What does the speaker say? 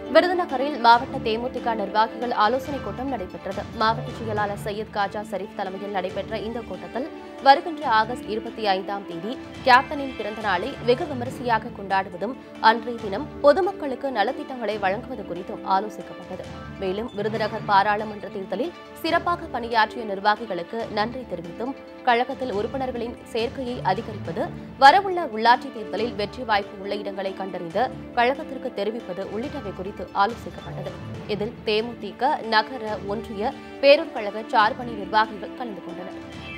விருதுநகரில் மாவட்ட தேமுதிக நிர்வாகிகள் ஆலோசனைக் கூட்டம் நடைபெற்றது மாவட்ட செயலாளர் சையத் காஜா ஷரீப் தலைமையில் நடைபெற்ற இந்த கூட்டத்தில் வருகின்ற ஆகஸ்ட் இருபத்தி ஐந்தாம் தேதி கேப்டனின் பிறந்த நாளை வெகு விமரிசையாக கொண்டாடுவதும் அன்றைய தினம் பொதுமக்களுக்கு நலத்திட்டங்களை வழங்குவது குறித்தும் ஆலோசிக்கப்பட்டது மேலும் விருதுநகர் பாராளுமன்ற தேர்தலில் சிறப்பாக பணியாற்றிய நிர்வாகிகளுக்கு நன்றி தெரிவித்தும் கழகத்தில் உறுப்பினர்களின் சேர்க்கையை அதிகரிப்பது வரவுள்ள உள்ளாட்சி தேர்தலில் வெற்றி வாய்ப்பு உள்ள இடங்களை கண்டறிந்து கழகத்திற்கு தெரிவிப்பது உள்ளிட்டவை குறித்து ஆலோசிக்கப்பட்டது இதில் தேமுதிக நகர ஒன்றிய பேரூர் கழக சார்பணி நிர்வாகிகள் கலந்து கொண்டனர்